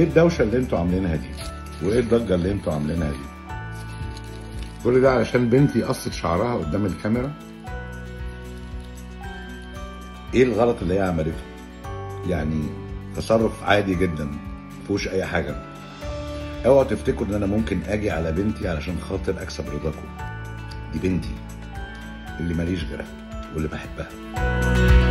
الدوشه اللي انتوا عاملينها دي وايه الضجه اللي انتوا عاملينها دي كل ده علشان بنتي قصت شعرها قدام الكاميرا ايه الغلط اللي هي عملته يعني تصرف عادي جدا مفيهوش اي حاجه اوعوا تفتكروا ان انا ممكن اجي على بنتي علشان خاطر اكسب رضاكم دي بنتي اللي ماليش غيرها واللي بحبها